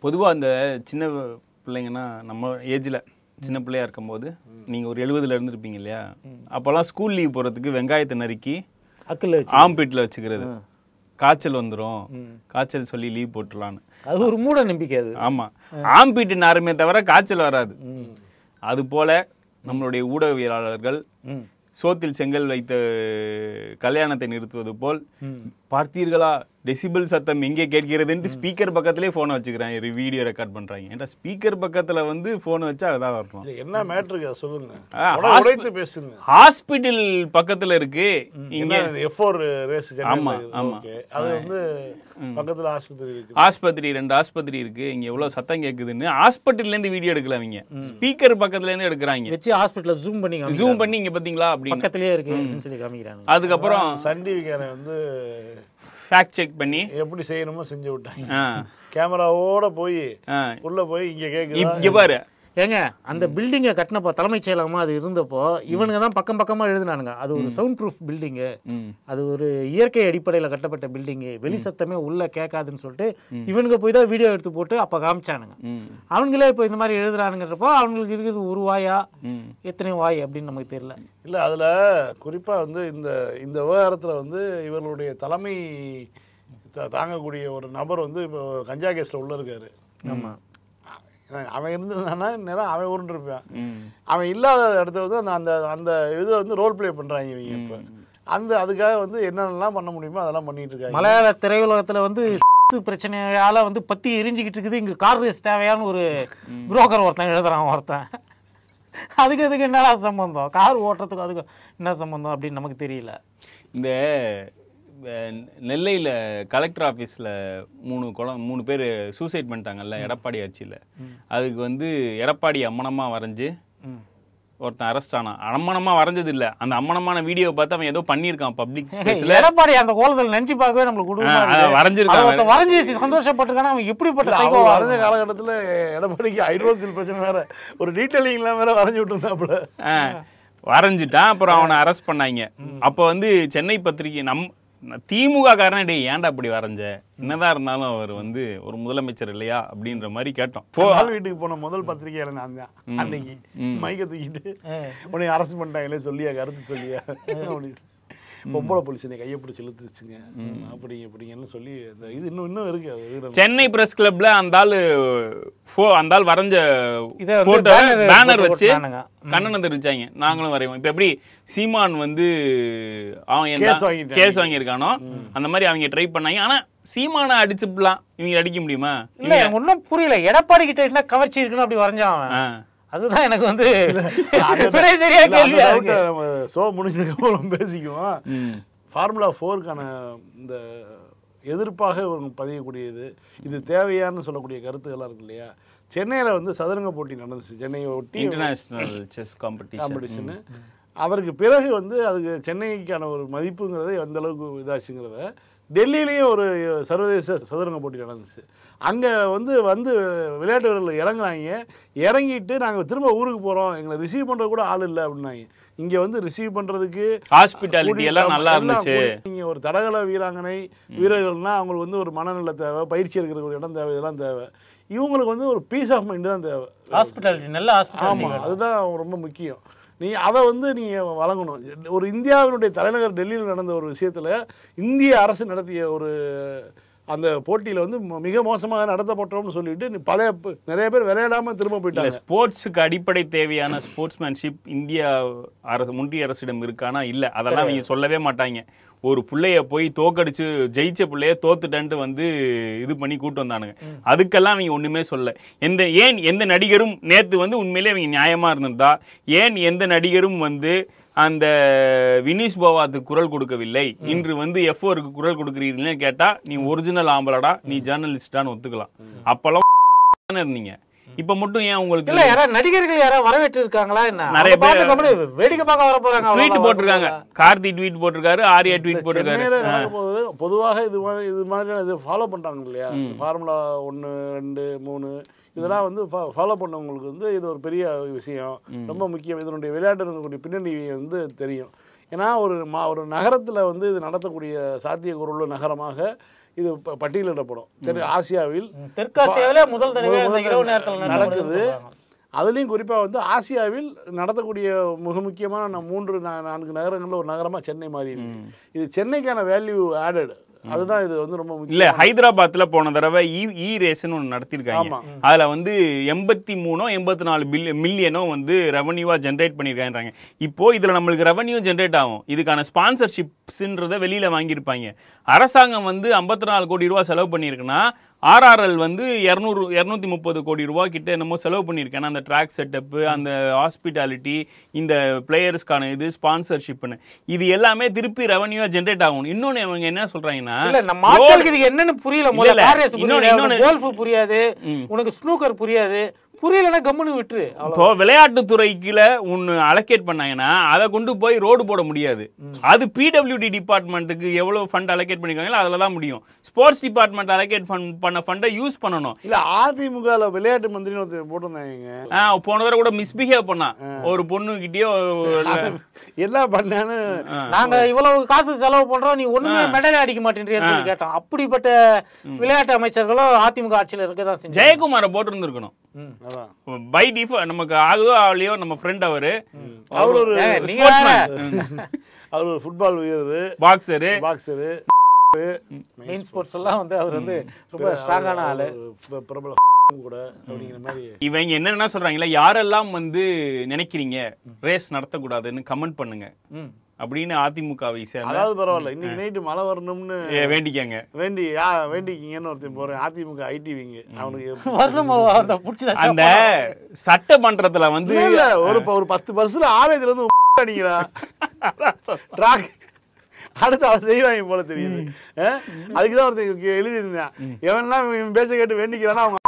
பொதுவா அந்த சின்ன பிள்ளைங்கன்னா நம்ம ஏஜ்ல சின்ன பிள்ளையா இருக்கும்போது நீங்க ஒரு எழுபதுல இருந்திருப்பீங்க இல்லையா அப்போல்லாம் ஸ்கூல் லீவ் போறதுக்கு வெங்காயத்தை நறுக்கி அக்கில் வச்சு ஆம்பீட்ல வச்சுக்கிறது காய்ச்சல் வந்துரும் காய்ச்சல் சொல்லி லீவ் போட்டுடலான்னு அது ஒரு மூட நம்பிக்கை அது ஆமா ஆம்பீட்டு நாருமே தவிர காய்ச்சல் வராது அது போல நம்மளுடைய ஊடகவியலாளர்கள் ம். சோத்தில் செங்கல் வைத்த கல்யாணத்தை நிறுத்துவது போல் ம். பார்த்தீர்களா டெசிபிள் சத்தம் எங்கே கேட்கிறதுன்ட்டு ஸ்பீக்கர் பக்கத்திலே போனை வச்சுக்கிறாங்க வீடியோ ரெக்கார்ட் பண்றாங்க ஏன்டா ஸ்பீக்கர் பக்கத்துல வந்து போனை வச்சா அதான் வரணும் இல்ல, என்ன மேட்ருக்கு அதை சொல்லுங்க ஆ, உடனே ஹாஸ்பி- உடைத்து பேசுங்க ஹாஸ்பிட்டல் பக்கத்துல இருக்கு இங்க என்ன எஃப் ஃபோர் ரேஸ் ஆமா, ஆமா. ஓகே அது வந்து பக்கத்துல ஆஸ்பத்திரி இருக்கு ஆஸ்பத்திரி ரெண்டு ஆஸ்பத்திரி இருக்கு இங்க எவ்வளவு சத்தம் கேக்குதுன்னு ஹாஸ்பிட்டல்ல இருந்து வீடியோ எடுக்கல அவங்க ஸ்பீக்கர் பக்கத்துல இருந்து எடுக்கிறாங்க வச்சு ஹாஸ்பிட்டலில் ஜூம் பண்ணி காமிக்கிறாங்க. ஜூம் பண்ணி இங்க பாத்தீங்களா அப்படின்னு பக்கத்திலேயே இருக்கு அப்படின்னு சொல்லி காமிக்கிறாங்க அதுக்கப்புறம் சன் டிவிக்காரன் வந்து ஃபேக்ட் செக் பண்ணி எப்படி செய்யணுமோ செஞ்சு விட்டாங்க ஆ, கேமராவோட போய் ஆ, உள்ள போய் இங்க கேக்குதா இங்க பாரு ஏங்க அந்த பில்டிங்கை கட்டினப்போ தலைமைச் செயலகமா அது இருந்தப்போ இவனுங்க தான் பக்கம் பக்கமா எழுதுனானுங்க அது ஒரு சவுண்ட் ப்ரூஃப் பில்டிங்கு ம், அது ஒரு இயற்கை அடிப்படையில் கட்டப்பட்ட பில்டிங்கு வெளி சத்தமே உள்ள கேட்காதுன்னு சொல்லிட்டு இவனுங்க போய் தான் வீடியோ எடுத்து போட்டு அப்போ காமிச்சானுங்க ம், அவங்களே இப்போ இந்த மாதிரி எழுதுறானுங்கிறப்போ அவங்களுக்கு இருக்கிறது ஒரு வாயா ம். எத்தனை வாய் அப்படின்னு நமக்கு தெரியல இல்ல அதுல குறிப்பா வந்து இந்த இந்த விவகாரத்துல வந்து இவர்களுடைய தலைமை தா- தாங்கக்கூடிய ஒரு நபர் வந்து இப்போ கஞ்சா கேஸ்ல உள்ள இருக்காரு ஆமா ஏன்னா அவன் இருந்திருந்தானா நேரம் அவன் உருண்டிருப்பான் ம். அவன் இல்லாத இடத்த வந்து அந்த அந்த அந்த இதை வந்து ரோல் ப்ளே பண்றாங்க இவங்க இப்போ அந்த அதுக்காக வந்து என்னென்னலாம் பண்ண முடியுமோ அதெல்லாம் பண்ணிட்டு இருக்காங்க மலையாள திரையுலகத்துல வந்து பிரச்சனையால வந்து பத்தி எரிஞ்சுக்கிட்டு இருக்குது இங்க கார் ரேஸ் தேவையான ஒரு புரோக்கர் ஒருத்தன் எழுதுறான் ஒருத்தன் அதுக்கு அதுக்கு என்னடா சம்பந்தம் கார் ஓட்டுறதுக்கு அதுக்கு என்ன சம்பந்தம் அப்படின்னு நமக்கு தெரியல இந்த அஹ், நெல்லையில கலெக்டர் ஆபீஸ்ல மூணு குளம் மூணு பேர் சூசைட் பண்ணிட்டாங்கல்ல எடப்பாடி ஆட்சியில அதுக்கு வந்து எடப்பாடி அம்மனமா வரைஞ்சு ம். ஒருத்தன் அரெஸ்ட் ஆனான் அம்மனமா வரைஞ்சது இல்ல அந்த அம்மனமான வீடியோ பார்த்து அவன் ஏதோ பண்ணியிருக்கான் பப்ளிக் ஸ்பேஸ்ல எடப்பாடி அந்த கோலத்தில் நினைச்சு பார்க்கவே நம்மளுக்கு குடும்பமா ஆ, இருக்கு. அதான் வரைஞ்சிருக்காங்க. அதை ஒருத்தன் வரைஞ்சி சந்தோஷப்பட்டிருக்கானா அவன் எப்படிப்பட்ட இல்ல, psycho அவர் வா வரைஞ்ச இருக்கும்? காலகட்டத்துல எடப்பாடிக்கு ஹைட்ரோசில் பிரச்சனை வேற ஒரு டீட்டெயிலிங் எல்லாம் வேற வரைஞ்சு விட்டுருந்தாப்புல வரைஞ்சிட்டான் அப்புறம் அவனை அரெஸ்ட் பண்ணாங்க அப்ப வந்து சென்னை பத்திரிகை நம் திமுக காரன் டேய் ஏன்டா இப்படி வரைஞ்ச என்னதான் இருந்தாலும் அவர் வந்து ஒரு முதலமைச்சர் இல்லையா அப்படின்ற மாதிரி கேட்டோம் போ ஆள் வீட்டுக்கு போன முதல் பத்திரிகையாளர் நான் தான் அன்னைக்கு மைக்க தூக்கிட்டு உன்னை அரசு பண்ணிட்டாங்களே சொல்லியா கருத்து சொல்லியா அப்படின்னு பொம்பளை போலீஸ் என்னை கையை பிடிச்சி இழுத்துச்சுங்க அப்படி இப்படிங்கன்னு சொல்லி அந்த இது இன்னும் இன்னும் இருக்கு அது வீடு சென்னை பிரஸ் கிளப்ல அந்த ஆளு ஃபோ அந்த ஆள் வரைஞ்ச இதை வந்து போட்டோ banner பேனர் போட்டு வச்சு ஒட்டுனானுங்க. கண்ணனை தெரிவிச்சாங்க நாங்களும் வரைவோம் இப்ப எப்படி சீமான் வந்து அவன் Case வாங்கிட்டாங்க. கேஸ் வாங்கியிருக்கானோ அந்த மாதிரி அவங்க ட்ரை பண்ணாங்க ஆனா சீமானை அடிச்சுப்பலாம் இவங்க அடிக்க முடியுமா இல்ல எனக்கு ஒன்றும் புரியல எடப்பாடி கிட்ட என்ன கவர்ச்சி இருக்குன்னு அப்படி வரைஞ்சான் அவன் ஆ. அதுதான் எனக்கு வந்து அந்த- விடை தெரியாத இல்ல, அந்த கேள்வியா doubt இருக்கு அ நம்ம ஷோ முடிஞ்சதுக்கு அப்புறம் பேசிக்குவோம் ம். ஃபார்முலா ஃபோருக்கான இந்த எதிர்ப்பாக இவங்க பதியக்கூடியது இது தேவையான்னு சொல்லக்கூடிய கருத்துக்கள்லாம் இருக்கு இல்லையா சென்னையில் வந்து சதுரங்க போட்டி நடந்துச்சு சென்னையை ஒட்டி இன்டர்நேஷனல் செஸ் காம்படிஷன் காம்படிஷனு அதற்கு பிறகு வந்து அதுக்கு சென்னைக்கான ஒரு மதிப்புங்கிறது எந்த அளவுக்கு இதாச்சுங்கிறத டெல்லியிலேயும் ஒரு சர்வதேச சதுரங்க போட்டி நடந்துச்சு அங்கே வந்து வந்து விளையாட்டு வீரர்கள் இறங்குறாங்க இறங்கிட்டு நாங்கள் திரும்ப ஊருக்கு போகிறோம் எங்களை ரிசீவ் பண்ணுறது கூட ஆள் இல்லை அப்படின்னாங்க இங்கே வந்து ரிசீவ் பண்ணுறதுக்கு ஹாஸ்பிட்டாலிட்டி எல்லாம் நல்லா இருந்துச்சு நீங்க ஒரு தடகள வீராங்கனை வீரர்கள்னா அவங்களுக்கு வந்து ஒரு மனநல தேவை பயிற்சி எடுக்கிறதுக்கு ஒரு இடம் தேவை இதெல்லாம் தேவை இவங்களுக்கு வந்து ஒரு பீஸ் ஆஃப் மைண்டு தான் தேவை ஹாஸ்பிட்டாலிட்டி நல்ல ஆமா ஹாஸ்பிட்டாலிட்டி அதுதான் ரொம்ப முக்கியம் நீ அதை வந்து நீங்க வழங்கணும் ஒரு இந்தியாவினுடைய தலைநகர் டெல்லியில் நடந்த ஒரு விஷயத்துல இந்திய அரசு நடத்திய ஒரு அந்த போட்டியில வந்து ம- மிக மோசமாக நடத்தப்பட்டோம்னு சொல்லிட்டு நீ பழைய ப- நிறைய பேர் விளையாடாம திரும்ப இல்ல போயிட்டாங்க ஸ்போர்ட்ஸுக்கு அடிப்படை தேவையான ஸ்போர்ட்ஸ்மேன்ஷிப் இந்தியா அரசு ஒன்றிய அரசிடம் இருக்கானா இல்ல அதெல்லாம் அவங்க சொல்லவே மாட்டாங்க ஒரு புள்ளைய போய் தோக்கடிச்சு ஜெயிச்ச புள்ளைய தோத்துட்டன்ட்டு வந்து இது பண்ணி கூட்டு வந்தானுங்க அதுக்கெல்லாம் அவங்க ஒண்ணுமே சொல்ல எந்த ஏன் எந்த நடிகரும் நேத்து வந்து உண்மையிலே அவங்க நியாயமா இருந்திருந்தா ஏன் எந்த நடிகரும் வந்து அந்த வினிஷ் போவாத்துக்கு குரல் கொடுக்கவில்லை இன்று வந்து எஃப் ஓருக்கு குரல் கொடுக்குறீங்கன்னு கேட்டா நீ ஒரிஜினல் ஆம்பளடா நீ ஜேர்னலிஸ்டான்னு ஒத்துக்கலாம் அப்பெல்லாம் தானே இருந்தீங்க இப்ப மட்டும் ஏன் உங்களுக்கு இல்ல யாராவது நடிகர்கள் யாராவது வரவேற்று இருக்காங்களா என்ன நிறைய அவங்க பாட்டு கம்பெனி வேடிக்கை பார்க்க வர போறாங்க ட்வீட் அவ்வளவுதான் போட்டிருக்காங்க கார்த்தி ட்வீட் போட்டிருக்காரு ஆர்யா ட்வீட் போட்டிருக்காரு சென்னையில நடக்கும்போது பொதுவாக இது மாதிரி இது மாதிரியான இது ஃபாலோ பண்றாங்க இல்லையா ஃபார்முலா ஒன்று ரெண்டு மூணு இதெல்லாம் வந்து ஃபாலோ பண்ணவங்களுக்கு வந்து இது ஒரு பெரிய விஷயம் ரொம்ப முக்கியம் இதனுடைய விளையாட்டுடைய பின்னணி வந்து தெரியும் ஏன்னா ஒரு மா ஒரு நகரத்தில் வந்து இது நடத்தக்கூடிய சாத்தியக்கூறுள்ள நகரமாக இது ப- பட்டியலிடப்படும் சரி ஆசியாவில் தெற்காசியாவிலே முதல் தடவை முதல் அந்த முதல்ல இரவு நேரத்தில் நடக்குது. அதுலேயும் குறிப்பாக வந்து ஆசியாவில் நடத்தக்கூடிய மிக முக்கியமான ந- மூன்று நா- நான்கு நகரங்களில் ஒரு நகரமாக சென்னை மாறி இருக்கு இது சென்னைக்கான வேல்யூ ஆடட் அதுதான் இது வந்து ரொம்ப முக்கியம் இல்ல ஹைதராபாத்ல போன தடவை இ இ ரேஸ்னு ஒன்று நடத்திருக்காங்க ஆமா. அதுல வந்து எண்பத்தி மூணோ எண்பத்தி நாலு பில் மில்லியனோ வந்து ரெவன்யூவா ஜென்ரேட் பண்ணியிருக்காங்க இப்போ இதுல நம்மளுக்கு ரெவன்யூ ஜென்ரேட் ஆகும் இதுக்கான ஸ்பான்சர்ஷிப்ஸ்ன்றத வெளியில வாங்கியிருப்பாங்க அரசாங்கம் வந்து ஐம்பத்தி நாலு கோடி ரூபா செலவு பண்ணியிருக்குன்னா ஆர்ஆர்எல் வந்து இரநூறு இரநூத்தி முப்பது கோடி ரூபா கிட்ட என்னமோ செலவு பண்ணியிருக்கேன் அந்த ட்ராக் செட்டப்பு அந்த ஹாஸ்பிட்டாலிட்டி இந்த பிளேயர்ஸ்க்கான இது ஸ்பான்சர்ஷிப்னு இது எல்லாமே திருப்பி ரெவன்யூவா ஜென்ரேட் ஆகும் இன்னொன்னு இவங்க என்ன சொல்றாங்கன்னா இல்ல நம்ம ஆட்களுக்கு இது என்னன்னு புரியல இல்ல, முதல்ல இல்ல. கார் ரேஸ் இன்னொன்னு, புரியல இன்னொன்னு. கோல்ஃப் புரியாது ம். உனக்கு ஸ்னூக்கர் புரியாது புரியலன்னா கம்முன்னு விட்டுரு அவ்வளவு இப்போ விளையாட்டுத்துறைக்குல ஒன்று அலோகேட் பண்ணாங்கன்னா அதை கொண்டு போய் ரோடு போட முடியாது அது பிடபிள்யூடி டிபார்ட்மெண்ட்டுக்கு எவ்வளவு ஃபண்ட் அலோகேட் பண்ணிருக்காங்களோ அதில் தான் முடியும் ஸ்போர்ட்ஸ் டிபார்ட்மெண்ட் அலோகேட் பண்ண ஃபண்டை யூஸ் பண்ணணும் இல்லை அதிமுகவில் விளையாட்டு மந்திரின்னு ஒருத்தர் போட்டிருந்தாங்க ஆ, போன தடவை கூட மிஸ்பிஹேவ் பண்ணான் ஒரு பொண்ணு கிட்டயோ என்ன பண்ணான்னு நாங்க இவ்வளவு காசு செலவு பண்றோம் நீ ஒண்ணுமே மெடல் அடிக்க மாட்டேன்றீன்னு சொல்லி கேட்டோம் அப்படிப்பட்ட விளையாட்டு அமைச்சர்களும் அதிமுக ஆட்சியில இருக்கதான் செஞ்சு ஜெயக்குமாரை போட்டிருந்துருக்கணும் அதான் பை டிஃபா நமக்கு ஆகுதோ ஆகலையோ நம்ம ஃப்ரெண்ட் அவரு அவர் ஒரு ஏங்க, நீங்க அவர் ஒரு ஃபுட்பால் வீரர் பாக்ஸரு பாக்ஸரு மெயின் ஸ்போர்ட்ஸ் எல்லாம் வந்து அவர் வந்து ரொம்ப ஸ்ட்ராங்கான ஆளு ஒரு பிரபல கூட அப்படிங்கிற மாதிரி இவங்க என்னென்ன சொல்றாங்களா யாரெல்லாம் வந்து நினைக்கிறீங்க ரேஸ் நடத்தக்கூடாதுன்னு கமெண்ட் பண்ணுங்க ம். அப்படின்னு அதிமுகவை சேர்ந்த அதாவது பரவாயில்ல இன்னைக்கு நைட்டு மழை வரணும்னு ஏ, வேண்டிக்கங்க வேண்டி யா வேண்டிக்கிங்கன்னு ஒருத்தன் போறேன் அதிமுக ஐடிவிங்க அவனுக்கு வரணும் அந்த புடிச்சு அந்த சட்டமன்றத்துல வந்து இல்ல, இல்ல ஒரு ப- ஒரு பத்து பஸ்ல ஆவேதுல இருந்து அடிக்கிறா ட்ராக் அடுத்து அவன் செய்வாங்க போல தெரியுது அஹ்? அதுக்குதான் ஒருத்தன் எழுதியிருந்தேன் எவன்லாம் இவன் பேச்ச கேட்டு வேண்டிக்கிறானா அவங்க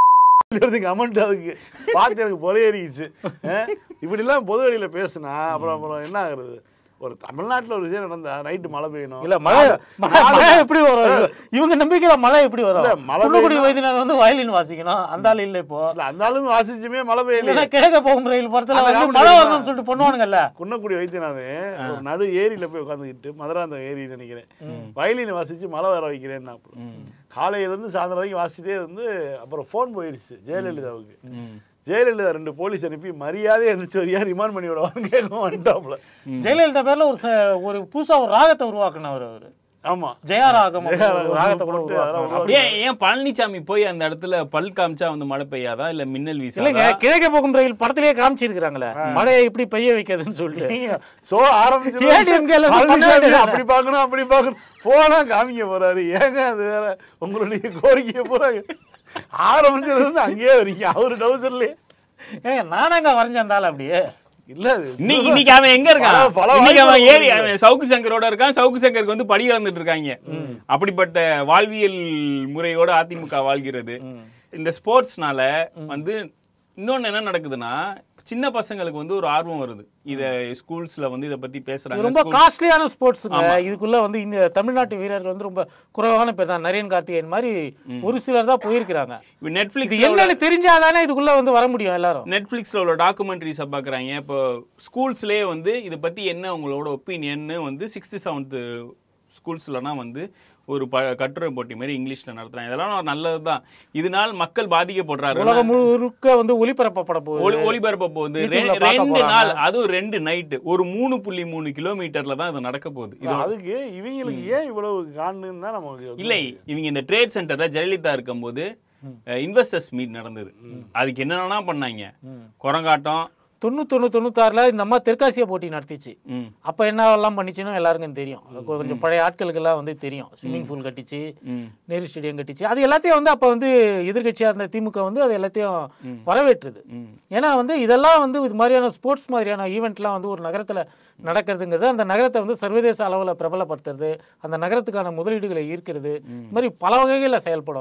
கமெண்ட் அதுக்கு பார்த்து எனக்கு பொறையேறிச்சு இப்படிலாம் பொது வெளியில பேசுனா அப்புறம் அப்புறம் என்ன ஆகுறது ஒரு தமிழ்நாட்டுல ஒரு விஷயம் நடந்தா நைட்டு மழை பெய்யணும் இல்ல மழை மழை மழை எப்படி வரும் இவங்க நம்பிக்கையில மழை எப்படி இல்ல, வரும் மழை புண்ணுக்குடி பெய்யணும். வைத்தியநாதன் வந்து வயலின் வாசிக்கணும் அந்த ஆள் இல்ல இப்போ இல்ல, அந்த ஆளும் வாசிச்சுமே மழை பெய்யல இல்லைன்னா கிழக்க போகும் ரயில் படத்துல அந்த வந்து காமெடி மழை தெரியுமா? வரணும்னு சொல்லிட்டு பண்ணுவானுங்கல்ல குன்னக்குடி வைத்தியநாதன் ஒரு நடு ஏரியில போய் உட்காந்துக்கிட்டு மதுராந்தகம் ஏரி நினைக்கிறேன் வயலின் வாசிச்சு மழை வர வைக்கிறேன் காலையில இருந்து சாயந்தரம் வரைக்கும் வாசிச்சுட்டே இருந்து அப்புறம் ஃபோன் போயிருச்சு ஜெயலலிதாவுக்கு ம். ஜெயலலிதா ரெண்டு போலீஸ் அனுப்பி மரியாதையா இருந்துச்சு வரியா ரிமாண்ட் பண்ணி விடுவான்னு கேட்க வந்துட்டாப்ல ஜெயலலிதா பேர்ல ஒரு ச- ஒரு புதுசா ஒரு ராகத்தை உருவாக்குனவர் அவரு ஆமா ஜெயா ராகம் ஜெயா ஒரு ராகம் ராகத்தை கூட போட்டு உருவாக்குனாரு. அதெல்லாம் அப்படி- ஏன் ஏன் பழனிசாமி போய் அந்த இடத்துல பல் காமிச்சா வந்து மழை பெய்யாதா இல்ல மின்னல் இல்லைங்க வீசாதா கிழக்க போகும் ரயில் படத்திலேயே காமிச்சிருக்காங்களே மழையை இப்படி பெய்ய வைக்கிறதுன்னு சொல்லிட்டு நீங்க சோ ஆரம்பிச்சு ADMK ல இருந்து பண்ண வேண்டியது அப்படி பார்க்கணும் அப்படி பார்க்கணும் போனா காமிக்க போறாரு ஏங்க அது வேற உங்களுடைய கோரிக்கையை போறாங்க ஆரம்பிச்சதுல இருந்து அங்கேயே வரீங்க அவரு டவுசர்லயே ஏங்க நானாங்க வரைஞ்சாந்தால அப்படியே இல்ல அது இன்னைக்கு இன்னைக்கு அவன் எங்க இருக்கான் பல- பல இன்னைக்கு அவன் வாய்ப்புகள் ஏறி அவன் சவுக்கு சங்கரோட இருக்கான் சவுக்கு சங்கருக்கு வந்து படி இழந்துட்டு இருக்காங்க அப்படிப்பட்ட வாழ்வியல் முறையோட அதிமுக வாழ்கிறது இந்த ஸ்போர்ட்ஸ்னால வந்து இன்னொன்னு என்ன நடக்குதுன்னா சின்ன பசங்களுக்கு வந்து ஒரு ஆர்வம் வருது இத ஸ்கூல்ஸ்ல வந்து இத பத்தி இது பேசுறாங்க ரொம்ப School- காஸ்ட்லியான ஸ்போர்ட்ஸுங்க இதுக்குள்ள வந்து இந்த தமிழ்நாட்டு வீரர்கள் வந்து ரொம்ப குறைவான பேர் தான் நரேன் கார்த்திகேயன் மாதிரி ஒரு சிலர் தான் போயிருக்கிறாங்க இப்ப இது நெட்ஃபிளிக்ஸ் என்னன்னு தெரிஞ்சாதானே இதுக்குள்ள வந்து வர முடியும் எல்லாரும் நெட்ஃப்ளிக்ஸில் உள்ள டாக்குமெண்ட்ரிஸை பார்க்குறாங்க இப்போ ஸ்கூல்ஸ்லேயே வந்து இதை பற்றி என்ன உங்களோட ஒப்பீனியன்னு வந்து சிக்ஸ்த்து செவன்த்து ஸ்கூல்ஸ்லலாம் வந்து ஒரு ப கட்டுரை போட்டி மாதிரி இங்கிலீஷில் நடத்துகிறாங்க இதெல்லாம் நல்லது தான் இதனால் மக்கள் பாதிக்கப்படுறாரு உலகம் முழுக்க வந்து ஒளிபரப்பப்பட போகுது ஒளி ஒளிபரப்ப போகுது ரெ- YouTubeல பார்க்க ரெண்டு போறாங்க. நாள் அதுவும் ரெண்டு நைட்டு ஒரு மூணு புள்ளி மூணு கிலோமீட்டர்ல தான் இது நடக்க போகுது இது அதுக்கு இவங்களுக்கு ஏன் இவ்வளவு காண்டுன்னு தான் நமக்கு இல்லை இவங்க இந்த ட்ரேட் சென்டர்ல ஜெயலலிதா இருக்கும்போது இன்வெஸ்டர்ஸ் மீட் நடந்தது அதுக்கு என்னென்னா பண்ணாங்க குரங்காட்டம் தொண்ணூத்தொன்னு தொண்ணூத்தாறுல இந்த அம்மா தெற்காசியா போட்டி நடத்திச்சு ம் அப்ப என்னவெல்லாம் பண்ணிச்சுன்னு எல்லாருக்கும் தெரியும் அது கொஞ்சம் பழைய ஆட்களுக்கெல்லாம் வந்து தெரியும் ஸ்விம்மிங் பூல் கட்டிச்சு ம் நேரு ஸ்டேடியம் கட்டிச்சு அது எல்லாத்தையும் வந்து அப்ப வந்து எதிர்க்கட்சியா இருந்த திமுக வந்து அது எல்லாத்தையும் வரவேற்றுது ம் ஏன்னா வந்து இதெல்லாம் வந்து இது மாதிரியான ஸ்போர்ட்ஸ் மாதிரியான ஈவெண்ட்லாம் வந்து ஒரு நகரத்துல நடக்கிறதுங்கிறது அந்த நகரத்தை வந்து சர்வதேச அளவுல பிரபலப்படுத்துறது அந்த நகரத்துக்கான முதலீடுகளை ஈர்க்கிறது இந்த மாதிரி பல வகைகளில் செயல்படும் அது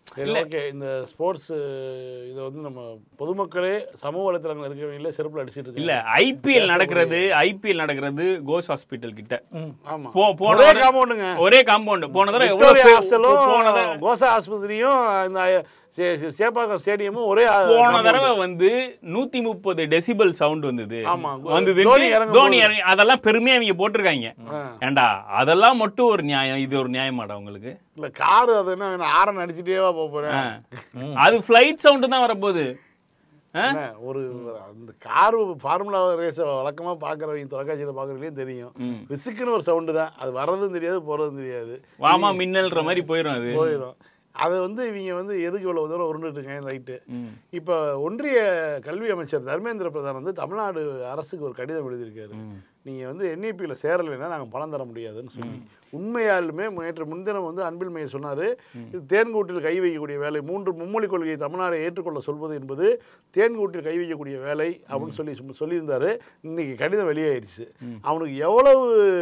சரி ஓகே இந்த ஸ்போர்ட்ஸ் இதை வந்து நம்ம பொதுமக்களே சமூக வலைத்தளங்கள் இருக்கவங்களே செருப்புல அடிச்சிட்டு இல்ல இருக்காங்க ஐபிஎல் நடக்கிறது ஐபிஎல் நடக்கிறது கோஸ் ஹாஸ்பிட்டல் கிட்ட ஆமா போ- போன ஒரே தடவை- காம்பவுண்டுங்க ஒரே காம்பவுண்ட் போன தடவை எவ்வளவு விக்டோரியா பேர் ஹாஸ்டலும் போன தடவை கோசா ஆஸ்பத்திரியும் இந்த சே- சே- சேப்பாக்கம் ஸ்டேடியமும் ஒரே போன compound. தடவை வந்து நூத்தி முப்பது டெசிபல் சவுண்ட் வந்தது ஆமா. வந்தது தோனி இறங்கும் தோனி போது. இறங்கி அதெல்லாம் பெருமையா இவங்க போட்டிருக்காங்க ஆ. ஏண்டா அதெல்லாம் மட்டும் ஒரு நியாயம் இது ஒரு நியாயமாடா உங்களுக்கு இல்ல காரு அது என்ன ஆரன் அடிச்சுட்டேவா போக போறேன் ஆ. அது ஃபிளைட் சவுண்ட் தான் வரப்போகுது ஆ? என்ன, ஒரு அந்த கார் ஃபார்முலா ரேஸை வழக்கமா பாக்குறவங்க தொலைக்காட்சியில பாக்குறவங்களையும் தெரியும் ம். விசுக்குன்னு ஒரு சவுண்டு தான் அது வர்றதும் தெரியாது போறதும் தெரியாது வாமா மின்னல்ன்ற மாதிரி போயிடும் அது போயிடும் அது வந்து இவங்க வந்து எதுக்கு இவ்வளவு தூரம் உருண்டுட்டு இருக்காங்க ரைட்டு ம். இப்போ ஒன்றிய கல்வி அமைச்சர் தர்மேந்திர பிரதான் வந்து தமிழ்நாடு அரசுக்கு ஒரு கடிதம் எழுதியிருக்காரு ம். நீங்கள் வந்து என்இபியில் சேரலைன்னா நாங்கள் பணம் தர முடியாதுன்னு சொல்லி உண்மையாலுமே நேற்று முன்தினம் வந்து அன்பில் மைய சொன்னார் இது தேன்கூட்டில் கை வைக்கக்கூடிய வேலை மூன்று மும்மொழி கொள்கையை தமிழ்நாடு ஏற்றுக்கொள்ள சொல்வது என்பது தேன்கூட்டில் கை வைக்கக்கூடிய வேலை அப்படின்னு சொல்லி சும்மா சொல்லியிருந்தாரு இன்னைக்கு கடிதம் வெளியாயிருச்சு அவனுக்கு எவ்வளவு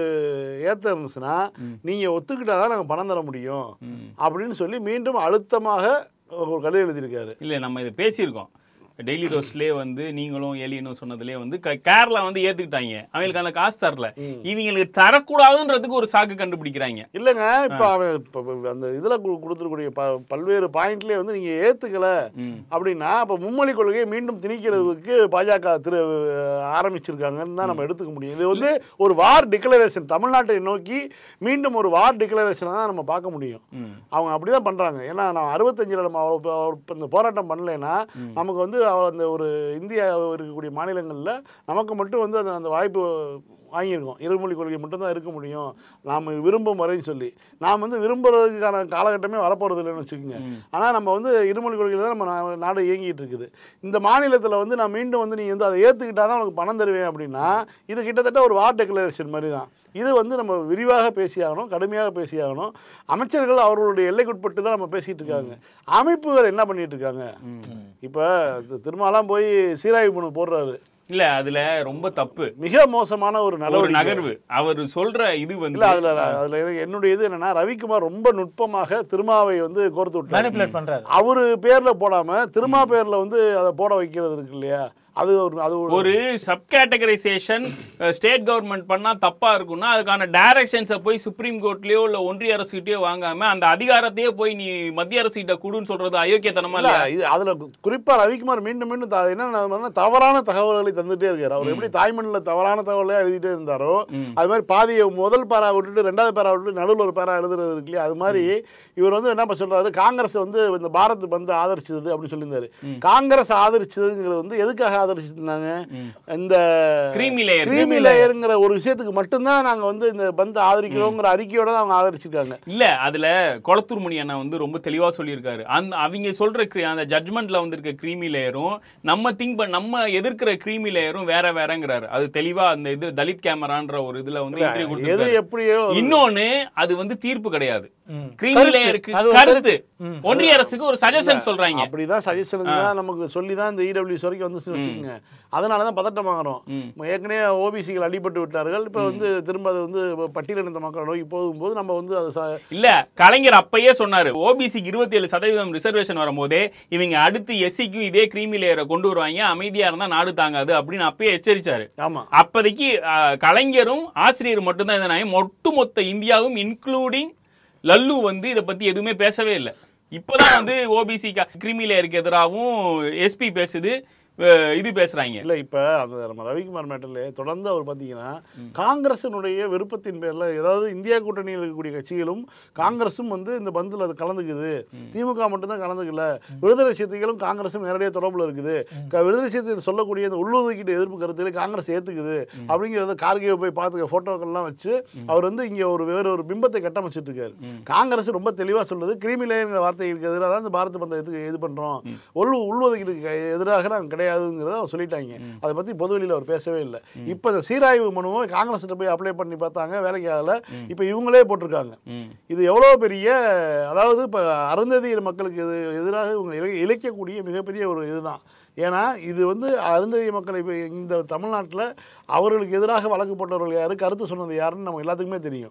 ஏற்றம் இருந்துச்சுன்னா நீங்கள் ஒத்துக்கிட்டா தான் நாங்கள் பணம் தர முடியும் ம். அப்படின்னு சொல்லி மீண்டும் அழுத்தமாக ஒரு கடிதம் எழுதியிருக்காரு இல்ல நம்ம இதை பேசியிருக்கோம் டெய்லி ரோஸ்ட்லயே வந்து நீங்களும் எலியனும் சொன்னதுலயே வந்து க- கேரளா வந்து ஏத்துக்கிட்டாங்க அவங்களுக்கு அந்த காசு தரல இவங்களுக்கு தரக்கூடாதுன்றதுக்கு ஒரு சாக்கு கண்டுபிடிக்கிறாங்க இல்லைங்க இப்போ அவன் இப்போ அந்த இதில் கொடுத்துருக்கூடிய ப பல்வேறு பாயிண்ட்லேயே வந்து நீங்கள் ஏற்றுக்கல ம். அப்படின்னா அப்போ மும்மொழி கொள்கையை மீண்டும் திணிக்கிறதுக்கு பாஜக திரு ஆரம்பிச்சிருக்காங்கன்னு தான் நம்ம எடுத்துக்க முடியும் இது வந்து ஒரு வார் டிக்ளரேஷன் தமிழ்நாட்டை நோக்கி மீண்டும் ஒரு வார் டிக்ளரேஷனை தான் நம்ம பார்க்க முடியும் ம். அவங்க அப்படி தான் பண்ணுறாங்க ஏன்னா நான் அறுபத்தஞ்சில் நம்ம அவ்வளோ ப- அவ்வளோ இப்ப இந்த போராட்டம் பண்ணலைன்னா நமக்கு வந்து அவ- அந்த ஒரு இந்தியா இருக்கக்கூடிய மாநிலங்களில் நமக்கு மட்டும் வந்து அந்த அந்த வாய்ப்பு வாங்கியிருக்கோம் இருமொழி கொள்கை மட்டும்தான் இருக்க முடியும் நாம் விரும்பும் வரைன்னு சொல்லி நாம் வந்து விரும்புறதுக்கான காலகட்டமே வரப்போகிறது இல்லைன்னு வச்சுக்கோங்க ஆனால் நம்ம வந்து இருமொழி கொள்கையில் தான் நம்ம நா- நாடு இயங்கிட்டு இருக்குது இந்த மாநிலத்தில் வந்து நான் மீண்டும் வந்து நீ வந்து அதை ஏற்றுக்கிட்டா தான் உனக்கு பணம் தருவேன் அப்படின்னா இது கிட்டத்தட்ட ஒரு வார் டெக்ளரேஷன் மாதிரி தான் இது வந்து நம்ம விரிவாக பேசியாகணும் கடுமையாக பேசியாகணும் அமைச்சர்கள் அவர்களுடைய எல்லைக்குட்பட்டு தான் நம்ம பேசிட்டு இருக்காங்க அமைப்புகள் என்ன பண்ணிட்டு இருக்காங்க இப்போ திருமாலாம் போய் சீராய்வு மனு போடுறாரு இல்ல அதுல ரொம்ப தப்பு மிக மோசமான ஒரு ஒரு நடவடிக்கை நகர்வு அவர் சொல்ற இது இல்ல வந்து அதுல அதுல எனக்கு- என்னுடைய இது என்னன்னா ரவிக்குமார் ரொம்ப நுட்பமாக திருமாவை வந்து கோர்த்து விட்டாரு மேனிப்புலேட் பண்றாரு அவரு பேர்ல போடாம திருமா பேர்ல வந்து அதை போட வைக்கிறது இருக்கு இல்லையா அது ஒரு அது ஒரு ஒரு சப் கேட்டகரைசேஷன் ஸ்டேட் கவர்மெண்ட் பண்ணா தப்பா இருக்கும்னா அதுக்கான டைரக்ஷன்ஸை போய் சுப்ரீம் கோர்ட்லயோ இல்ல ஒன்றிய அரசுகிட்டயோ வாங்காம அந்த அதிகாரத்தையே போய் நீ மத்திய அரசு கிட்ட குடுன்னு சொல்றது அயோக்கியத்தனமா இல்ல இல்ல இது அதுல குறிப்பா ரவிக்குமார் மீண்டும் மீண்டும் த- என்ன பண்ணா, தவறான தகவல்களை தந்துட்டே இருக்காரு அவர் எப்படி தாய்மண்ணில் தவறான தகவலே எழுதிட்டே இருந்தாரோ ம். அது மாதிரி பாதியை முதல் பேரா விட்டுட்டு ரெண்டாவது பேரா விட்டுட்டு நடுவில் ஒரு பேரா எழுதுறது இருக்கு இல்லையா அது மாதிரி இவர் வந்து என்ன சொல்றாரு காங்கிரஸ் வந்து இந்த பாரத் வந்து ஆதரிச்சது அப்படின்னு சொல்லியிருந்தாரு காங்கிரஸ் ஆதரிச்சதுங்கிறது வந்து எதுக்காக ஆதரிச்சிருந்தாங்க ம். இந்த கிரீமி லேயர் கிரீமி லேயருங்கிற ஒரு விஷயத்துக்கு மட்டும்தான் நாங்க வந்து இந்த பந்தை ஆதரிக்கிறோங்கிற அறிக்கையோட தான் அவங்க ஆதரிச்சிருக்காங்க இல்ல அதுல கொளத்தூர் மணி அண்ணா வந்து ரொம்ப தெளிவா சொல்லியிருக்காரு அந்த அவங்க சொல்ற cre- அந்த ஜட்மெண்ட்ல வந்திருக்க கிரீமி லேயரும் நம்ம திங்க் பண்ண நம்ம எதிர்க்கிற கிரீமி லேயரும் வேற வேறங்கிறாரு அது தெளிவா அந்த இது தலித் கேமரான்ற ஒரு இதுல வந்து இன்டர்வியூ எது கொடுத்திருக்காரு எப்படியோ ஒரு- இன்னொன்னு அது வந்து தீர்ப்பு கிடையாது ம். கிரீமி கருத்து. லேயருக்கு அது ஒரு கருத்து ம். ஒன்றிய அரசுக்கு ஒரு சஜஷன் சொல்றாங்க அப்படிதான் சஜஷன் தான் நமக்கு சொல்லி தான் இந்த இடபிள்யூஸ் வரைக்கும் வந்து வச்சுக்கோங்க அதனால தான் பதட்டம் வாங்குறோம் ம். ஏற்கனவே ஓபிசிகள் அடிபட்டு விட்டார்கள் இப்போ வந்து திரும்ப அது வந்து பட்டியலினத்த மக்கள் நோக்கி போகும்போது நம்ம வந்து அது ச- இல்ல கலைஞர் அப்பயே சொன்னாரு ஓபிசிக்கு இருபத்தி ஏழு சதவீதம் ரிசர்வேஷன் வரும்போதே இவங்க அடுத்து எஸ்சிக்கும் இதே கிரீமி லேயரை கொண்டு வருவாங்க அமைதியா இருந்தா நாடு தாங்காது அப்படின்னு அப்பயே எச்சரிச்சாரு ஆமா அப்போதைக்கு அஹ், கலைஞரும் ஆசிரியர் மட்டும்தான் இதனால ஒட்டுமொத்த இந்தியாவும் இன்க்ளூடிங் லல்லு வந்து இதை பத்தி எதுவுமே பேசவே இல்லை இப்போதான் வந்து ஓபிசி கிரிமி லேயருக்கு எதிராகவும் எஸ்பி பேசுது அஹ், இது பேசுறாங்க இல்ல இப்ப அந்த நம்ம ரவிக்குமார் மேட்டர்ல தொடர்ந்து அவர் பாத்தீங்கன்னா காங்கிரசினுடைய விருப்பத்தின் பேர்ல ஏதாவது இந்தியா கூட்டணியில் இருக்கக்கூடிய கட்சிகளும் காங்கிரஸும் வந்து இந்த பந்தில் அது கலந்துக்குது திமுக மட்டும்தான் கலந்துக்கல விடுதலை சிறுத்தைகளும் காங்கிரஸும் நேரடியாக தொடர்புல இருக்குது க- விடுதலை சிறுத்தைகள் சொல்லக்கூடிய இந்த உள்ளொதுக்கீட்டு எதிர்ப்பு கருத்துக்களை காங்கிரஸ் ஏத்துக்குது அப்படிங்கிறத கார்கே போய் பார்த்துக்க போட்டோக்கள்லாம் வச்சு அவர் வந்து இங்க ஒரு வேற ஒரு பிம்பத்தை கட்டமைச்சிட்டு இருக்காரு காங்கிரஸ் ரொம்ப தெளிவா சொல்லுது கிரீமி லேயர்ங்கிற வார்த்தைக்கு எதிராக தான் இந்த பாரத் பந்தை எதுக்கு இது பண்றோம் உள் உள்ஒதுக்கீடுக்கு எதிராக நாங்கள் கிடையாதுங்கிறத அவர் சொல்லிட்டாங்க அதை பத்தி பொதுவெளியில் அவர் பேசவே இல்லை இப்போ இந்த சீராய்வு மனுவை காங்கிரஸ்கிட்ட போய் அப்ளை பண்ணி பார்த்தாங்க வேலைக்கு ஆகல இப்போ இவங்களே போட்டிருக்காங்க ம். இது எவ்வளோ பெரிய அதாவது இப்போ அருந்ததியர் மக்களுக்கு எது எதிராக இவங்க இழை- இழைக்கக்கூடிய மிகப்பெரிய ஒரு இதுதான் ஏன்னா இது வந்து அருந்ததிய மக்களை இப்போ இந்த தமிழ்நாட்டில் அவர்களுக்கு எதிராக வழக்கு போட்டவர்கள் யாரு கருத்து சொன்னது யாருன்னு நம்ம எல்லாத்துக்குமே தெரியும்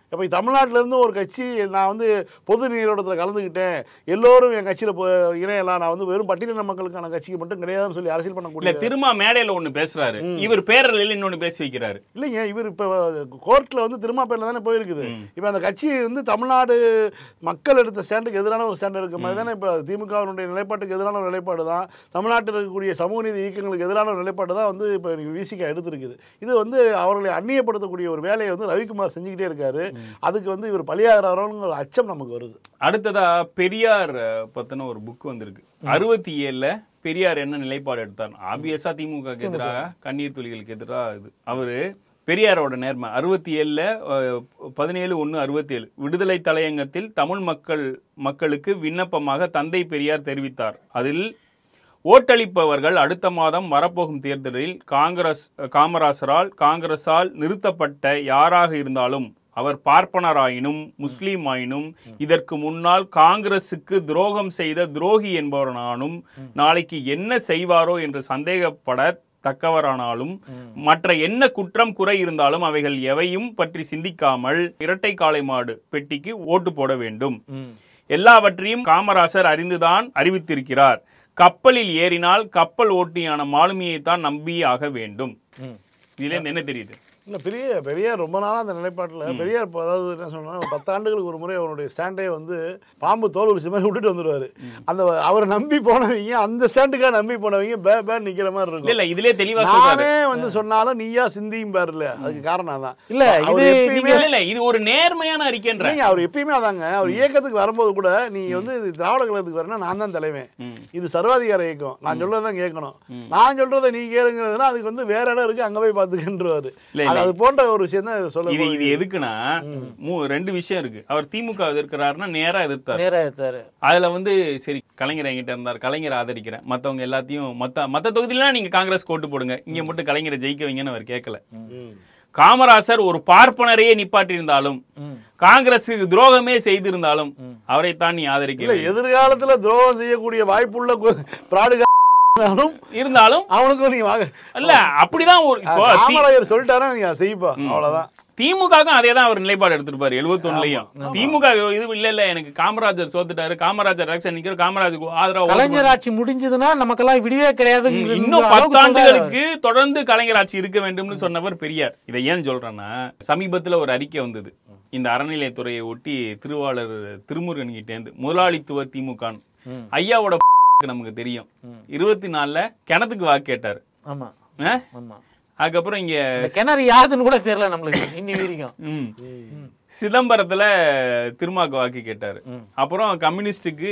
இப்போ தமிழ்நாட்டுல இருந்து ஒரு கட்சி நான் வந்து பொது நீரோட்டத்தில் கலந்துக்கிட்டேன் எல்லோரும் என் கட்சியில் இணையலாம் நான் வந்து வெறும் பட்டியலின மக்களுக்கான கட்சிக்கு மட்டும் கிடையாதுன்னு சொல்லி அரசியல் இல்ல பண்ணக்கூடிய திருமா மேடையில ஒண்ணு பேசுறாரு இவர் பேரலையில இன்னொன்னு பேசி வைக்கிறாரு இல்லைங்க இவர் இப்போ கோர்ட்டில் வந்து திருமாப்பேரில் தானே போயிருக்குது ம். இப்போ அந்த கட்சி வந்து தமிழ்நாடு மக்கள் எடுத்த ஸ்டாண்டுக்கு எதிரான ஒரு ஸ்டாண்ட் இருக்க மாதிரி தானே இப்போ திமுகவினுடைய நிலைப்பாட்டுக்கு எதிரான ஒரு நிலைப்பாடு தான் தமிழ்நாட்டில் இருக்கக்கூடிய சமூக நீதி இயக்கங்களுக்கு எதிரான ஒரு நிலைப்பாடு தான் வந்து இப்போ விசிகா எடுத்திருக்குது இது வந்து அவர்களை அந்நியப்படுத்தக்கூடிய ஒரு வேலையை வந்து ரவிக்குமார் செஞ்சுக்கிட்டே இருக்காரு அதுக்கு வந்து இவர் பலியாகிறாரோங்கிற ஒரு அச்சம் நமக்கு வருது அடுத்ததா பெரியார் அஹ், பத்தின ஒரு புக் வந்திருக்கு அறுபத்தி ஏழுல பெரியார் என்ன நிலைப்பாடு எடுத்தார் ஆபியஸா திமுக எதிராக கண்ணீர் துளிகளுக்கு எதிராக இது அவரு பெரியாரோட நேர்மை அறுபத்தி ஏழுல பதினேழு ஒன்று அறுபத்தி ஏழு விடுதலை தலையங்கத்தில் தமிழ் மக்கள் மக்களுக்கு விண்ணப்பமாக தந்தை பெரியார் தெரிவித்தார் அதில் ஓட்டளிப்பவர்கள் அடுத்த மாதம் வரப்போகும் தேர்தலில் காங்கிரஸ் காமராசரால் காங்கிரஸால் நிறுத்தப்பட்ட யாராக இருந்தாலும் அவர் பார்ப்பனராயினும் முஸ்லீம் ஆயினும் இதற்கு முன்னால் காங்கிரசுக்கு துரோகம் செய்த துரோகி என்பவரானும் நாளைக்கு என்ன செய்வாரோ என்று சந்தேகப்பட தக்கவரானாலும் மற்ற என்ன குற்றம் குறை இருந்தாலும் அவைகள் எவையும் பற்றி சிந்திக்காமல் இரட்டை காளை மாடு பெட்டிக்கு ஓட்டு போட வேண்டும் ம். எல்லாவற்றையும் காமராசர் அறிந்துதான் அறிவித்திருக்கிறார் கப்பலில் ஏறினால் கப்பல் ஓட்டியான மாலுமியைத்தான் நம்பியாக வேண்டும் ம். இதுல இருந்து என்ன தெரியுது இல்லை பெரிய பெரியார் ரொம்ப நாளாக அந்த நிலைப்பாட்டில் பெரியார் இப்போ அதாவது என்ன சொன்னா ஒரு பத்தாண்டுகளுக்கு ஒரு முறை அவருடைய ஸ்டாண்டே வந்து பாம்பு தோல் உரிச்சு மாதிரி விட்டுட்டு வந்துடுவார் அந்த அவரை நம்பி போனவங்க அந்த ஸ்டாண்டுக்காக நம்பி போனவங்க பே பே நிற்கிற மாதிரி இல்ல இருக்கும் இல்ல இதுலயே தெளிவா சொல்றாரு நானே வந்து சொன்னாலும் நீயா சிந்தியும் பாருல அதுக்கு காரணம் அதான் இல்ல அவர் இது எப்பயுமே இல்ல இல்ல இது ஒரு நேர்மையான அறிக்கைன்ற இல்லைங்க அவர் எப்பயுமே அதாங்க அவர் இயக்கத்துக்கு வரும்போது கூட நீங்க வந்து இது திராவிட கழகத்துக்கு வரணும் நான் தான் தலைவன் ம். இது சர்வாதிகார இயக்கம் நான் சொல்றதான் கேட்கணும் ம். நான் சொல்றதை நீ கேளுங்கிறதுனா அதுக்கு வந்து வேற இடம் இருக்கு அங்க போய் பாத்துக்கின்றவாரு இல்ல, அது இல்ல. அது போன்ற ஒரு விஷயம் தான் இதை சொல்ல இது இது போகுது. எதுக்குன்னா மூ- ரெண்டு விஷயம் இருக்கு அவர் திமுக எதிர்க்கிறாருன்னா நேரா எதிர்த்தார் நேரா எடுத்தாரு அதுல வந்து சரி கலைஞர் என்கிட்ட இருந்தார் கலைஞர் ஆதரிக்கிறேன் மத்தவங்க எல்லாத்தையும் மத்த மத்த தொகுதியிலாம் நீங்க காங்கிரஸ் கோட்டு போடுங்க இங்க மட்டும் கலைஞரை ஜெயிக்க வைங்கன்னு அவர் கேட்கல ம். காமராசர் ஒரு பார்ப்பனரையே நிப்பாட்டியிருந்தாலும் ம். காங்கிரஸுக்கு துரோகமே செய்திருந்தாலும் அவரைத்தான் நீ இல்ல ஆதரிக்க எதிர்காலத்துல துரோகம் செய்யக்கூடிய வாய்ப்புள்ள கு- பிராடு இருந்தாலும் இருந்தாலும் அவனுக்கும் நீ வாங்க இல்ல அப்படிதான் ஒரு இப்போ தி- காமராஜர் சொல்லிட்டாரா நீங்க அதை செய்ப்பா அவ்வளவுதான் திமுகவுக்கும் அதே தான் அவர் நிலைப்பாடு எடுத்திருப்பாரு எழுபத்தொன்னுலயும் திமுக இது இல்ல இல்ல எனக்கு காமராஜர் சோத்துட்டாரு காமராஜர் எலெக்ஷன் நிக்கிற காமராஜருக்கு ஆதரவா ஓட்டு கலைஞர் ஆட்சி முடிஞ்சதுன்னா நமக்கெல்லாம் விடிவே கிடையாது ம், இன்னும் பத்தாண்டுகளுக்கு தொடர்ந்து கலைஞர் ஆட்சி இருக்க வேண்டும்னு சொன்னவர் பெரியார் இதை ஏன் சொல்றேன்னா சமீபத்துல ஒரு அறிக்கை வந்தது இந்த அறநிலையத்துறையை ஒட்டி திருவாளர் திருமுருகன் கிட்டேந்து முதலாளித்துவ திமுக ம். ஐயாவோட நமக்கு தெரியும் ம். இருபத்தி நாலுல கிணத்துக்கு வாக்கு கேட்டார் ஆமா ஆ? ஆமா அதுக்கப்புறம் இங்க இந்த கிணறு யாருன்னு கூட தெரியல நம்மளுக்கு இன்னி வரைக்கும் ம், சிதம்பரத்துல திருமாக்கு வாக்கு கேட்டாரு ம். அப்புறம் கம்யூனிஸ்டுக்கு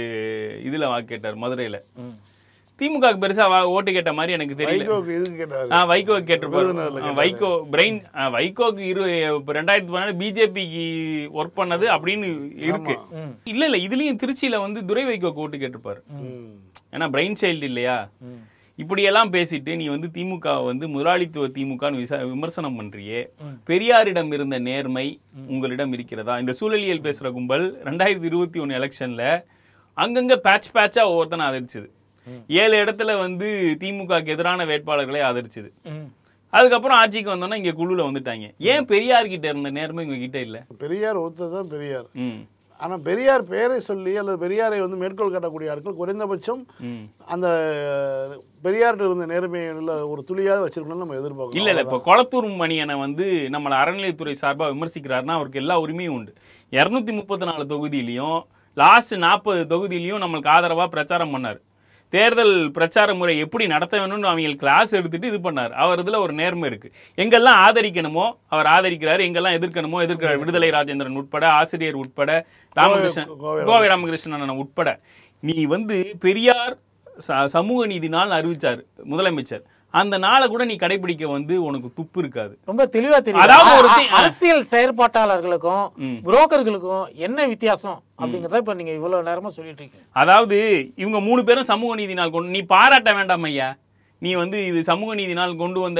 இதுல வாக்கு கேட்டார் மதுரையில ம். திமுகவுக்கு பெருசா வா- ஓட்டு கேட்ட மாதிரி எனக்கு தெரியல வைகோக்கு இதுக்கு கேட்டாரு ஆ, வைகோ கேட்டிருப்பாரு விருதுநகர்ல ஆ, வைகோ பிரெயின் ஆ, வைகோக்கு இரு இப்ப ரெண்டாயிரத்தி பதினாலு பிஜேபிக்கு ஒர்க் பண்ணது அப்படின்னு இருக்கு ம். இல்ல இல்ல இதுலயும் திருச்சியில வந்து துரை வைகோக்கு ஓட்டு கேட்டிருப்பாரு ம். ஏன்னா பிரெயின் சைல்டு இல்லையா ம். இப்படியெல்லாம் பேசிட்டு நீ வந்து திமுக வந்து முதலாளித்துவ திமுகன்னு விச விமர்சனம் பண்றியே பெரியாரிடம் இருந்த நேர்மை உங்களிடம் இருக்கிறதா இந்த சூழலியல் பேசுற கும்பல் ரெண்டாயிரத்தி இருபத்தி ஒன்னு எலெக்ஷன்ல அங்கங்க பேட்ச் பேட்சா ஒவ்வொருத்தனை ஆதரிச்சுது ஏழு இடத்துல வந்து திமுகக்கு எதிரான வேட்பாளர்களை ஆதரிச்சுது ம். அதுக்கப்புறம் ஆட்சிக்கு வந்தோன்னா இங்க குழுல வந்துட்டாங்க ஏன் பெரியார் கிட்ட இருந்த நேர்மை உங்க கிட்ட இல்ல பெரியார் ஒருத்தர் தான் பெரியார் ம் ஆனா பெரியார் பெயரை சொல்லி அல்லது பெரியாரை வந்து மேற்கோள் காட்டக்கூடிய ஆட்கள் குறைந்தபட்சம் ம் அந்த பெரியார்கிட்ட இருந்த நேர்மையில் ஒரு துளியாவது வச்சிருக்கணும்னு நம்ம எதிர்பார்க்கணும் இல்ல இல்ல இப்ப கொளத்தூர் மணியனை வந்து நம்மள அறநிலையத்துறை சார்பா விமர்சிக்கிறாருன்னா அவருக்கு எல்லா உரிமையும் உண்டு இருநூத்தி முப்பத்தி நாலு தொகுதியிலையும் லாஸ்ட் நாற்பது தொகுதியிலையும் நம்மளுக்கு ஆதரவா பிரச்சாரம் பண்ணார் தேர்தல் பிரச்சார முறை எப்படி நடத்த வேணும்னு அவங்க கிளாஸ் எடுத்துட்டு இது பண்ணார் அவர் இதுல ஒரு நேர்மை இருக்கு எங்கெல்லாம் ஆதரிக்கணுமோ அவர் ஆதரிக்கிறாரு எங்கெல்லாம் எதிர்க்கணுமோ எதிர்க்கிறார் விடுதலை ராஜேந்திரன் உட்பட ஆசிரியர் உட்பட ராமகிருஷ்ணன் கோவை கோவை ராமகிருஷ்ணன் உட்பட நீ வந்து பெரியார் ச- சமூக நீதி நாள் அறிவிச்சார் முதலமைச்சர் அந்த நாளை கூட நீ கடைபிடிக்க வந்து உனக்கு துப்பு இருக்காது ரொம்ப தெளிவா தெரியும் அதாவது ஒரு அ- தி- அ- அரசியல் செயற்பாட்டாளர்களுக்கும் ம். புரோக்கர்களுக்கும் என்ன வித்தியாசம் அப்படிங்கறத இப்ப நீங்க இவ்வளவு நேரமா சொல்லிட்டு இருக்கீங்க அதாவது இவங்க மூணு பேரும் சமூக நீதி நாள் கொண்டு நீ பாராட்ட வேண்டாம் ஐயா நீ வந்து இது சமூக நீதி நாள் கொண்டு வந்த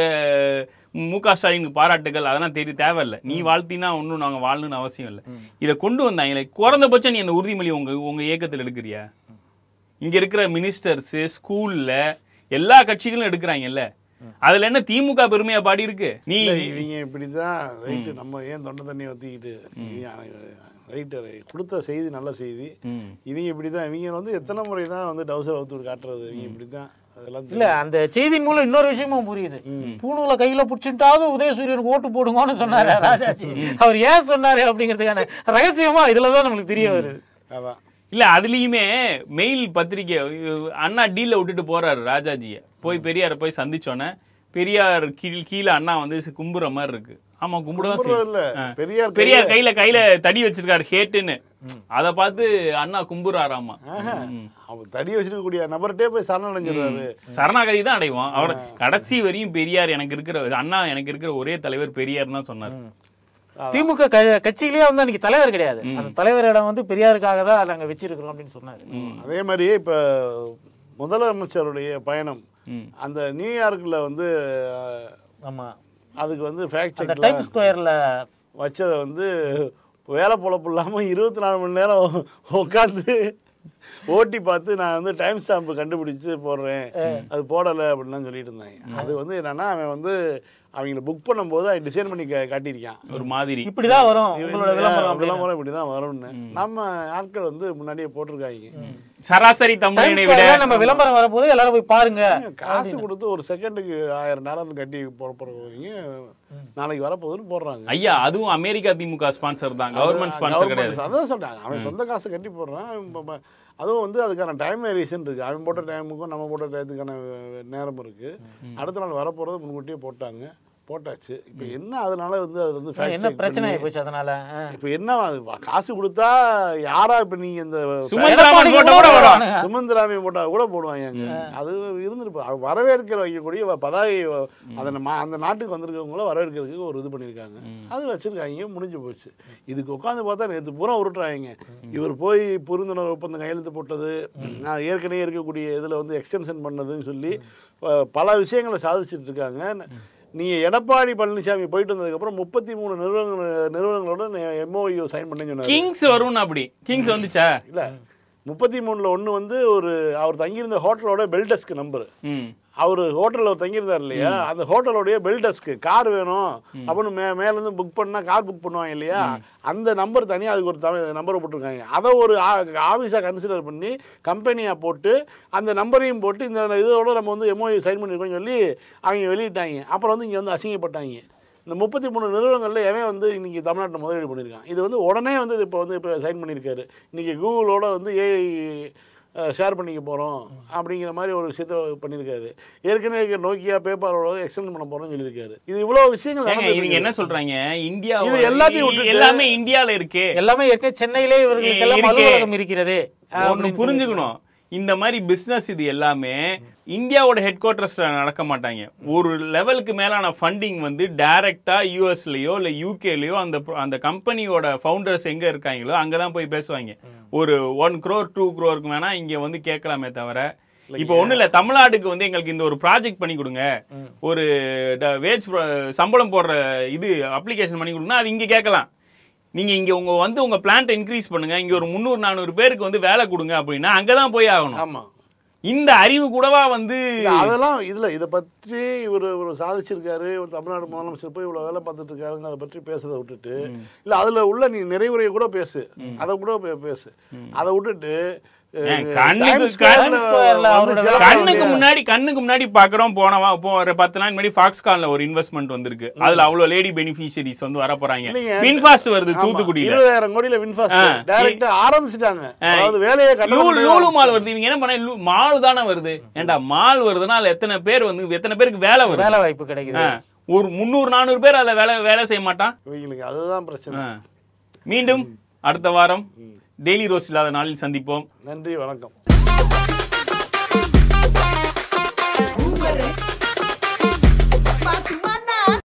மு க ஸ்டாலினுக்கு பாராட்டுகள் அதெல்லாம் தெரிய தேவையில்லை நீ வாழ்த்தினா ஒன்றும் நாங்கள் வாழணும்னு அவசியம் இல்லை இதை கொண்டு வந்தாங்களே குறைந்தபட்சம் நீ அந்த உறுதிமொழி உங்க உங்க இயக்கத்தில் எடுக்கிறியா இங்க இருக்கிற மினிஸ்டர்ஸ் ஸ்கூல்ல எல்லா கட்சிகளும் எடுக்கிறாங்கல்ல அதுல என்ன திமுக பெருமையா பாடி இருக்கு நீ இல்ல, இவங்க இப்படிதான் ரைட்டு நம்ம ஏன் தொண்டை தண்ணியை ஊற்றிக்கிட்டு ரைட்டு கொடுத்த செய்தி நல்ல செய்தி ம். இவங்க இப்படிதான் இவங்க வந்து எத்தனை முறை தான் வந்து டவுசர் அவுத்து காட்டுறது இவங்க இப்படிதான் அதெல்லாம் இல்ல அந்த செய்தியின் மூலம் இன்னொரு விஷயமும் புரியுது பூணூல கையில புடிச்சுட்டாவது உதயசூரியனுக்கு ஓட்டு போடுங்கன்னு சொன்னாரு ராஜாஜி அவர் ஏன் சொன்னாரு அப்படிங்கிறதுக்கான ரகசியமா இதுலதான் நம்மளுக்கு தெரிய வருது அதான் இல்ல அதுலயுமே மெயில் பத்திரிக்கை அஹ், அண்ணா டீல்ல விட்டுட்டு போறாரு ராஜாஜிய போய் பெரியார போய் சந்திச்சோன்னே பெரியார் கீழ் கீழே அண்ணா வந்து சி- கும்புற மாதிரி இருக்கு ஆமா கும்பிடதான் கும்பிடுறது செய்யும். இல்ல ஆ. பெரியார் பெரியார் கையில கையில தடி வச்சிருக்காரு ஹேட்டுன்னு அத பார்த்து அண்ணா கும்புறாராமா ம். அவர் தடி வச்சிருக்கக்கூடிய நபர்கிட்டே போய் சரணடைஞ்சிருவாரு சரணாகதி தான் அடைவோம் அவர் கடைசி வரையும் பெரியார் எனக்கு இருக்கிற அண்ணா எனக்கு இருக்கிற ஒரே தலைவர் பெரியார் தான் சொன்னார் திமுக க- கட்சியிலேயே வந்து அன்னைக்கு தலைவர் கிடையாது அந்த தலைவரிடம் வந்து பெரியாருக்காக தான் நாங்க வச்சிருக்கிறோம் அப்படின்னு சொன்னாரு அதே மாதிரி இப்ப முதலமைச்சருடைய பயணம் ம். அந்த நியூயார்க்ல வந்து அஹ், ஆமா அதுக்கு வந்து ஃபேக்ட் அந்த செக்ல டைம் ஸ்கொயர்ல வச்சதை வந்து வேலை பொழப்பு இல்லாமல் இருபத்தி நாலு மணி நேரம் உட்காந்து ஓட்டி பார்த்து நான் வந்து டைம் ஸ்டாம்ப் கண்டுபிடிச்சு போடுறேன் அது போடலை அப்படின்லாம் சொல்லிட்டு இருந்தாங்க அது வந்து என்னன்னா அவன் வந்து அவங்கள புக் பண்ணும்போது அவன் டிசைன் பண்ணி கா- காட்டியிருக்கான் ஒரு மாதிரி இப்படிதான் வரும் உங்களோட விளம்பரம் அப்படின்னு. விளம்பரம் இப்படி தான் வரும்னு நம்ம ஆட்கள் வந்து முன்னாடியே போட்டிருக்காங்க சராசரி தமிழனை Times விட Square ல நம்ம விளம்பரம் வரப்போது எல்லாரும் போய் பாருங்க காசு கொடுத்து ஒரு செகண்டுக்கு ஆயிரம் டாலர் கட்டி போட போறவங்க நாளைக்கு வரப்போகுதுன்னு போடுறாங்க ஐயா அதுவும் அமெரிக்கா திமுக ஸ்பான்சர் தான் கவர்மெண்ட் ஸ்பான்சர் Government கிடையாது அதான் சொல்றேன் அவன் சொந்த காசை கட்டி போடுறான் இப்ப ப- அதுவும் வந்து அதுக்கான டைம் வேரியேஷன் இருக்கு அவன் போட்ட டைமுக்கும் நம்ம போட்ட டயத்துக்கான நேரம் இருக்கு அடுத்த நாள் வரப்போறது முன்கூட்டியே போட்டாங்க போட்டாச்சு இப்போ என்ன அதனால வந்து அது வந்து fact என்ன check பிரச்சனை பண்ணி- ஆகி போச்சு அதனால ஆ. இப்போ என்ன அது காசு கொடுத்தா யாரா இப்ப நீங்க இந்த சுமந்திராமன் போட்ட கூட வரும் சுமந்திராமி போட்டா கூட போடுவாங்க அங்க. அது இருந்திருப்பா அது வரவேற்கிற வைக்கக்கூடிய பதாகை அந்த மா- அந்த நாட்டுக்கு வந்திருக்கவங்கள வரவேற்கிறதுக்கு ஒரு இது பண்ணியிருக்காங்க அது வச்சிருக்காங்க முடிஞ்சு போச்சு இதுக்கு உட்காந்து பார்த்தா நேற்று பூரா உருட்டுறாங்க இவர் போய் புரிந்துணர்வு ஒப்பந்தம் கையெழுத்து போட்டது நான் ஏற்கனவே இருக்கக்கூடிய இதில் வந்து எக்ஸ்டென்ஷன் பண்ணதுன்னு சொல்லி அஹ், பல விஷயங்களை சாதிச்சிட்டு இருக்காங்க நீங்கள் எடப்பாடி பழனிசாமி போயிட்டு வந்ததுக்கப்புறம் முப்பத்தி மூணு நிறுவனங்கள் நிறுவனங்களோட எம்ஓயு சைன் பண்ணேன்னு சொன்னாரு கிங்ஸ் வரும்னு அப்படி கிங்ஸ் வந்துச்சா இல்ல முப்பத்தி மூணுல ஒண்ணு வந்து ஒரு அவர் தங்கியிருந்த ஹோட்டலோட பெல்டஸ்க் நம்பர் ம் அவர் ஹோட்டலில் அவர் தங்கியிருந்தார் இல்லையா அந்த ஹோட்டலோடைய பெல்டஸ்க்கு கார் வேணும் அப்படின்னு மே மேலேருந்து புக் பண்ணா கார் புக் பண்ணுவாங்க இல்லையா அந்த நம்பர் தனியாக அதுக்கு ஒரு தமிழ் நம்பரை போட்டிருக்காங்க அதை ஒரு ஆஃபீஸாக கன்சிடர் பண்ணி கம்பெனியாக போட்டு அந்த நம்பரையும் போட்டு இந்த இதோட நம்ம வந்து எம்ஓஐ சைன் பண்ணியிருக்கோம்னு சொல்லி அவங்க வெளியிட்டாங்க அப்புறம் வந்து இங்கே வந்து அசிங்கப்பட்டாங்க இந்த முப்பத்தி மூணு நிறுவனங்களில் எவன் வந்து இன்னைக்கு தமிழ்நாட்டில் முதலீடு பண்ணியிருக்கான் இது வந்து உடனே வந்து இப்போ வந்து இப்போ சைன் பண்ணியிருக்காரு இன்னைக்கு கூகுளோட வந்து ஏஐ ஷேர் பண்ணிக்க போகிறோம் அப்படிங்கிற மாதிரி ஒரு விஷயத்த பண்ணியிருக்காரு ஏற்கனவே இருக்க நோக்கியா பேப்பரோட எக்ஸ்டெண்ட் பண்ண போகிறோம்னு சொல்லியிருக்காரு இது இவ்வளோ விஷயங்கள் ஏங்க நடந்துட்டு இவங்க என்ன இருக்கு. சொல்றாங்க இந்தியா இது எல்லாத்தையும் விட்டுட்டு- எல்லாமே இந்தியால இருக்கு எல்லாமே ஏற்கனவே சென்னையிலே இவர்களுக்கெல்லாம் இருக்கே. அலுவலகம் இருக்கிறது ஒண்ணு புரிஞ்சுக்கணும் இந்த மாதிரி பிசினஸ் இது எல்லாமே இந்தியாவோட ஹெட் குவார்டர்ஸ்ல நடக்க மாட்டாங்க ஒரு லெவலுக்கு மேலான ஃபண்டிங் வந்து டைரக்டா யூஎஸ்லயோ இல்ல யூகேலயோ அந்த அந்த கம்பெனியோட ஃபவுண்டர்ஸ் எங்க இருக்காங்களோ அங்கதான் போய் பேசுவாங்க ஒரு ஒன் க்ரோர் டூ க்ரோருக்கு வேணா இங்க வந்து கேட்கலாமே தவிர இப்போ ஒண்ணு இல்ல தமிழ்நாட்டுக்கு வந்து எங்களுக்கு இந்த ஒரு ப்ராஜெக்ட் பண்ணி கொடுங்க ஒரு வேஜ் சம்பளம் போடுற இது அப்ளிகேஷன் பண்ணி கொடுங்கன்னா அது இங்க கேட்கலாம் நீங்க இங்க உங்க வந்து உங்க பிளான்ட் இன்க்ரீஸ் பண்ணுங்க இங்க ஒரு முந்நூறு நானூறு பேருக்கு வந்து வேலை கொடுங்க அப்படின்னா அங்கதான் போய் ஆகணும் ஆமா இந்த அறிவு கூடவா வந்து இல்ல, அதெல்லாம் இதுல இதை பற்றி இவர் ஒரு சாதிச்சிருக்காரு ஒரு தமிழ்நாடு முதலமைச்சர் போய் இவ்வளவு வேலை பார்த்துட்டு இருக்காருங்க அதை பற்றி பேசுறதை விட்டுட்டு இல்ல அதுல உள்ள நீ நிறைவுரையை கூட பேசு அதை கூட பே- பேசு அதை விட்டுட்டு அஹ், ஏன், கண்ணுக்கு Times Square-ல Times Square-ல அவரோட வந்து வேலை ஜெயலலிதா கண்ணுக்கு முன்னாடி கண்ணுக்கு முன்னாடி பாக்குறோம் போனவா போ ஒரு பத்து நாள் முன்னாடி ஃபாக்ஸ்கான்ல ஒரு இன்வெஸ்ட்மெண்ட் வந்திருக்கு அதுல அவ்வளவு லேடி பெனிஃபிஷியரிஸ் வந்து வர போறாங்க இல்லைங்க. வின்ஃபாஸ்ட் வருது ஆமா, தூத்துக்குடியில இருபதாயிரம் கோடியில வின்ஃபாஸ்ட் ஆ. டைரக்டா ஆரம்பிச்சிட்டாங்க அதாவது வேலையை கட்டணம் லூ- பண்ணவே லூலு மால் ஆரம்பிச்சிட்டாங்க. வருது இவங்க என்ன பண்ண மால் தானே வருது ஏன்டா மால் வருதுன்னா அதுல எத்தனை பேர் வந்து எத்தனை பேருக்கு வேலை வருது வேலை வாய்ப்பு கிடைக்குது ஆ. ஒரு முந்நூறு நானூறு பேர் அதுல வேலை வேலை செய்ய மாட்டான் இவங்களுக்கு அதுதான் பிரச்சனை ஆ. மீண்டும் அடுத்த வாரம் டெய்லி ரோஸ் இல்லாத நாளில் சந்திப்போம் நன்றி வணக்கம்